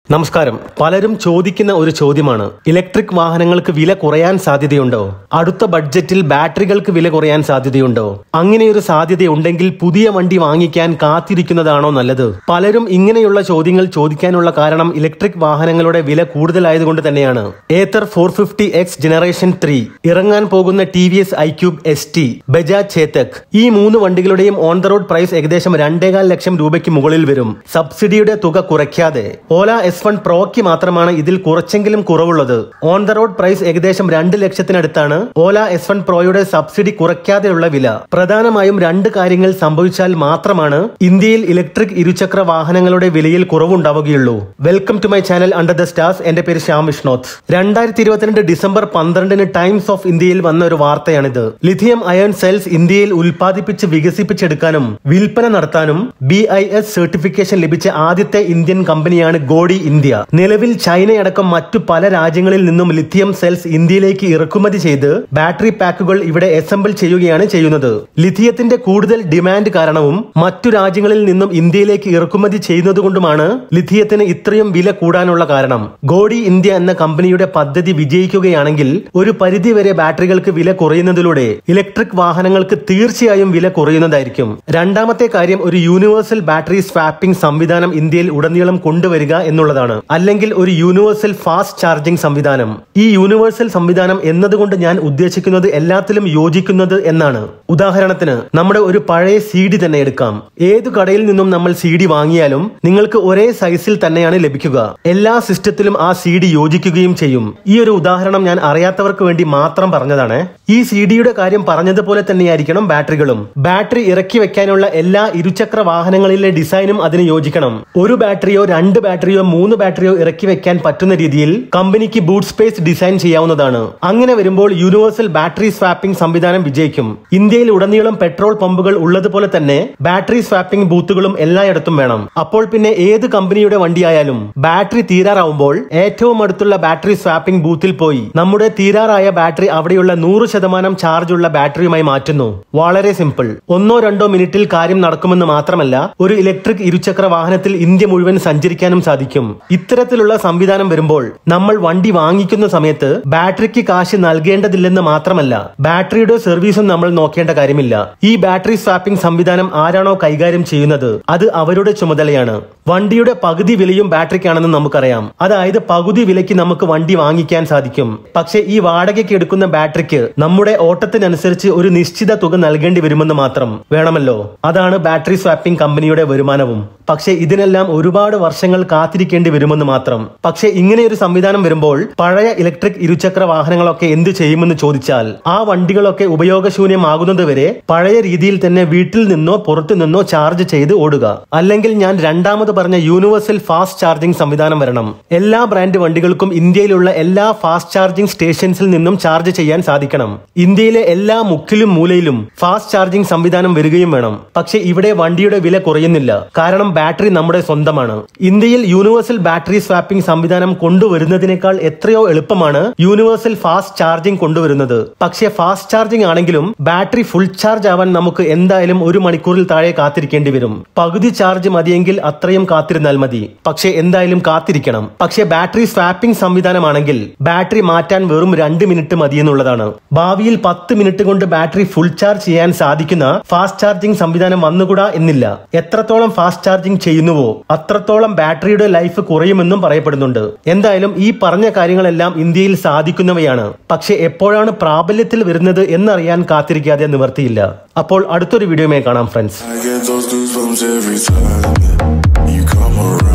നമസ്കാരം പലരും ചോദിക്കുന്ന ഒരു ചോദ്യമാണ് ഇലക്ട്രിക് വാഹനങ്ങൾക്ക് വില കുറയാൻ സാധ്യതയുണ്ടോ അടുത്ത ബഡ്ജറ്റിൽ ബാറ്ററികൾക്ക് വില കുറയാൻ സാധ്യതയുണ്ടോ അങ്ങനെയൊരു സാധ്യതയുണ്ടെങ്കിൽ പുതിയ വണ്ടി വാങ്ങിക്കാൻ കാത്തിരിക്കുന്നതാണോ നല്ലത് പലരും ഇങ്ങനെയുള്ള ചോദ്യങ്ങൾ ചോദിക്കാനുള്ള കാരണം ഇലക്ട്രിക് വാഹനങ്ങളുടെ വില കൂടുതലായതുകൊണ്ട് തന്നെയാണ് Ather four fifty X generation three ഇറങ്ങാൻ പോകുന്ന T V S iQube S T Bajaj Chetak ഈ മൂന്ന് വണ്ടികളുടെയും ഓൺ ദ റോഡ് പ്രൈസ് ഏകദേശം രണ്ടേകാൽ ലക്ഷം രൂപയ്ക്ക് മുകളിൽ വരും സബ്സിഡിയുടെ തുക കുറയ്ക്കാതെ ഓല എസ് വൺ പ്രോയ്ക്ക് മാത്രമാണ് ഇതിൽ കുറച്ചെങ്കിലും കുറവുള്ളത് ഓൺ ദ റോഡ് പ്രൈസ് ഏകദേശം രണ്ട് ലക്ഷത്തിനടുത്താണ് ഓല എസ് വൺ പ്രോയുടെ സബ്സിഡി കുറയ്ക്കാതെയുള്ള വില പ്രധാനമായും രണ്ട് കാര്യങ്ങൾ സംഭവിച്ചാൽ മാത്രമാണ് ഇന്ത്യയിൽ ഇലക്ട്രിക് ഇരുചക്ര വാഹനങ്ങളുടെ വിലയിൽ കുറവുണ്ടാവുകയുള്ളൂ welcome to my channel under the stars എന്റെ പേര് ശ്യാം വിഷ്ണോത്ത് രണ്ടായിരത്തി ഇരുപത്തിരണ്ട് ഡിസംബർ പന്ത്രണ്ടിന് ടൈംസ് ഓഫ് ഇന്ത്യയിൽ വന്ന ഒരു വാർത്തയാണിത് ലിഥിയം അയൺ സെൽസ് ഇന്ത്യയിൽ ഉൽപ്പാദിപ്പിച്ച് വികസിപ്പിച്ചെടുക്കാനും വിൽപ്പന നടത്താനും ബി ഐ എസ് സർട്ടിഫിക്കേഷൻ ലഭിച്ച ആദ്യത്തെ ഇന്ത്യൻ കമ്പനിയാണ് ഗോഡി ഇന്ത്യ നിലവിൽ ചൈനയടക്കം മറ്റു പല രാജ്യങ്ങളിൽ നിന്നും ലിഥിയം സെൽസ് ഇന്ത്യയിലേക്ക് ഇറക്കുമതി ചെയ്ത് ബാറ്ററി പാക്കുകൾ ഇവിടെ അസംബിൾ ചെയ്യുകയാണ് ചെയ്യുന്നത് ലിഥിയത്തിന്റെ കൂടുതൽ ഡിമാൻഡ് കാരണവും മറ്റു രാജ്യങ്ങളിൽ നിന്നും ഇന്ത്യയിലേക്ക് ഇറക്കുമതി ചെയ്യുന്നതുകൊണ്ടുമാണ് ലിഥിയത്തിന് ഇത്രയും വില കൂടാനുള്ള കാരണം ഗോഡി ഇന്ത്യ എന്ന കമ്പനിയുടെ പദ്ധതി വിജയിക്കുകയാണെങ്കിൽ ഒരു പരിധിവരെ ബാറ്ററികൾക്ക് വില കുറയുന്നതിലൂടെ ഇലക്ട്രിക് വാഹനങ്ങൾക്ക് തീർച്ചയായും വില കുറയുന്നതായിരിക്കും രണ്ടാമത്തെ കാര്യം ഒരു യൂണിവേഴ്സൽ ബാറ്ററി സ്വാപ്പിംഗ് സംവിധാനം ഇന്ത്യയിൽ ഉടനീളം കൊണ്ടുവരിക എന്നുള്ളതാണ് അല്ലെങ്കിൽ ഒരു യൂണിവേഴ്സൽ ഫാസ്റ്റ് ചാർജിംഗ് സംവിധാനം ഈ യൂണിവേഴ്സൽ സംവിധാനം എന്നതുകൊണ്ട് ഞാൻ ഉദ്ദേശിക്കുന്നത് എല്ലാത്തിലും യോജിക്കുന്നത് എന്നാണ് ഉദാഹരണത്തിന് നമ്മുടെ ഒരു പഴയ സി ഡി തന്നെ എടുക്കാം ഏതു കടയിൽ നിന്നും നമ്മൾ സി ഡി വാങ്ങിയാലും നിങ്ങൾക്ക് ഒരേ സൈസിൽ തന്നെയാണ് ലഭിക്കുക എല്ലാ സിസ്റ്റത്തിലും ആ സി ഡി യോജിക്കുകയും ചെയ്യും ഈ ഒരു ഉദാഹരണം ഞാൻ അറിയാത്തവർക്ക് വേണ്ടി മാത്രം പറഞ്ഞതാണ് ഈ സി ഡിയുടെ കാര്യം പറഞ്ഞതുപോലെ തന്നെയായിരിക്കണം ബാറ്ററികളും ബാറ്ററി ഇറക്കി വെക്കാനുള്ള എല്ലാ ഇരുചക്ര വാഹനങ്ങളിലെ ഡിസൈനും അതിന് യോജിക്കണം ഒരു ബാറ്ററിയോ രണ്ട് ബാറ്ററിയോ മൂന്ന് ബാറ്ററിയോ ഇറക്കി വെക്കാൻ പറ്റുന്ന രീതിയിൽ കമ്പനിക്ക് ബൂട്ട് സ്പേസ് ഡിസൈൻ ചെയ്യാവുന്നതാണ് അങ്ങനെ വരുമ്പോൾ യൂണിവേഴ്സൽ ബാറ്ററി സ്വാപ്പിംഗ് സംവിധാനം വിജയിക്കും ഇന്ത്യയിൽ ഉടനീളം പെട്രോൾ പമ്പുകൾ ഉള്ളതുപോലെ തന്നെ ബാറ്ററി സ്വാപ്പിംഗ് ബൂത്തുകളും എല്ലായിടത്തും വേണം അപ്പോൾ പിന്നെ ഏത് കമ്പനിയുടെ വണ്ടിയായാലും ബാറ്ററി തീരാറാവുമ്പോൾ ഏറ്റവും അടുത്തുള്ള ബാറ്ററി സ്വാപ്പിംഗ് ബൂത്തിൽ പോയി നമ്മുടെ തീരാറായ ബാറ്ററി അവിടെയുള്ള നൂറ് ശതമാനം ചാർജ് ഉള്ള ബാറ്ററിയുമായി മാറ്റുന്നു വളരെ സിമ്പിൾ ഒന്നോ രണ്ടോ മിനിറ്റിൽ കാര്യം നടക്കുമെന്ന് മാത്രമല്ല ഒരു ഇലക്ട്രിക് ഇരുചക്ര വാഹനത്തിൽ ഇന്ത്യ മുഴുവൻ സഞ്ചരിക്കാനും സാധിക്കും ഇത്തരത്തിലുള്ള സംവിധാനം വരുമ്പോൾ നമ്മൾ വണ്ടി വാങ്ങിക്കുന്ന സമയത്ത് ബാറ്ററിക്ക് കാശ് നൽകേണ്ടതില്ലെന്ന് മാത്രമല്ല ബാറ്ററിയുടെ സർവീസും നമ്മൾ നോക്കേണ്ട കാര്യമില്ല ഈ ബാറ്ററി സ്വാപ്പിംഗ് സംവിധാനം ആരാണോ കൈകാര്യം ചെയ്യുന്നത് അത് അവരുടെ ചുമതലയാണ് വണ്ടിയുടെ പകുതി വിലയും ബാറ്ററിക്കാണെന്ന് നമുക്കറിയാം അതായത് പകുതി വിലയ്ക്ക് നമുക്ക് വണ്ടി വാങ്ങിക്കാൻ സാധിക്കും പക്ഷേ ഈ വാടകയ്ക്ക് എടുക്കുന്ന ബാറ്ററിക്ക് നമ്മുടെ ഓട്ടത്തിനനുസരിച്ച് ഒരു നിശ്ചിത തുക നൽകേണ്ടി വരുമെന്ന് മാത്രം വേണമല്ലോ അതാണ് ബാറ്ററി സ്വാപ്പിംഗ് കമ്പനിയുടെ വരുമാനവും പക്ഷേ ഇതിനെല്ലാം ഒരുപാട് വർഷങ്ങൾ കാത്തിരിക്കേണ്ടി വരുമെന്ന് മാത്രം പക്ഷേ ഇങ്ങനെ ഒരു സംവിധാനം വരുമ്പോൾ പഴയ ഇലക്ട്രിക് ഇരുചക്ര വാഹനങ്ങളൊക്കെ എന്ത് ചെയ്യുമെന്ന് ചോദിച്ചാൽ ആ വണ്ടികളൊക്കെ ഉപയോഗശൂന്യമാകുന്നത് വരെ പഴയ രീതിയിൽ തന്നെ വീട്ടിൽ നിന്നോ പുറത്തു നിന്നോ ചാർജ് ചെയ്ത് ഓടുക അല്ലെങ്കിൽ ഞാൻ രണ്ടാമത് പറഞ്ഞ യൂണിവേഴ്സൽ ഫാസ്റ്റ് ചാർജിംഗ് സംവിധാനം വരണം എല്ലാ ബ്രാൻഡ് വണ്ടികൾക്കും ഇന്ത്യയിലുള്ള എല്ലാ ഫാസ്റ്റ് ചാർജിംഗ് സ്റ്റേഷൻസിൽ നിന്നും ചാർജ് ചെയ്യാൻ സാധിക്കണം ഇന്ത്യയിലെ എല്ലാ മുക്കിലും മൂലയിലും ഫാസ്റ്റ് ചാർജിംഗ് സംവിധാനം വരികയും വേണം പക്ഷേ ഇവിടെ വണ്ടിയുടെ വില കുറയുന്നില്ല കാരണം ബാറ്ററി നമ്മുടെ സ്വന്തമാണ് ഇന്ത്യയിൽ യൂണിവേഴ്സൽ ബാറ്ററി സ്വാപ്പിംഗ് സംവിധാനം കൊണ്ടുവരുന്നതിനേക്കാൾ എത്രയോ എളുപ്പമാണ് യൂണിവേഴ്സൽ ഫാസ്റ്റ് ചാർജിംഗ് കൊണ്ടുവരുന്നത് പക്ഷേ ഫാസ്റ്റ് ചാർജിംഗ് ആണെങ്കിലും ബാറ്ററി ഫുൾ ചാർജ് ആവാൻ നമുക്ക് എന്തായാലും ഒരു മണിക്കൂറിൽ താഴെ കാത്തിരിക്കേണ്ടി വരും പകുതി ചാർജ് മതിയെങ്കിൽ അത്രയും കാത്തിരുന്നാൽ മതി പക്ഷേ എന്തായാലും കാത്തിരിക്കണം പക്ഷേ ബാറ്ററി സ്വാപ്പിംഗ് സംവിധാനമാണെങ്കിൽ ബാറ്ററി മാറ്റാൻ വെറും രണ്ട് മിനിറ്റ് മതിയെന്നുള്ളതാണ് ഭാവിയിൽ പത്ത് മിനിറ്റ് കൊണ്ട് ബാറ്ററി ഫുൾ ചാർജ് ചെയ്യാൻ സാധിക്കുന്ന ഫാസ്റ്റ് ചാർജിംഗ് സംവിധാനം വന്നുകൂടാ എന്നില്ല എത്രത്തോളം ഫാസ്റ്റ് ചാർജിംഗ് ചെയ്യുന്നുവോ അത്രത്തോളം ബാറ്ററിയുടെ ലൈഫ് കുറയുമെന്നും പറയപ്പെടുന്നുണ്ട് എന്തായാലും ഈ പറഞ്ഞ കാര്യങ്ങളെല്ലാം ഇന്ത്യയിൽ സാധിക്കുന്നവയാണ് പക്ഷെ എപ്പോഴാണ് പ്രാബല്യത്തിൽ വരുന്നത് എന്നറിയാൻ കാത്തിരിക്കാതെ നിവർത്തിയില്ല അപ്പോൾ അടുത്തൊരു വീഡിയോയുമായി കാണാം friends I get those goosebumps every time you come around.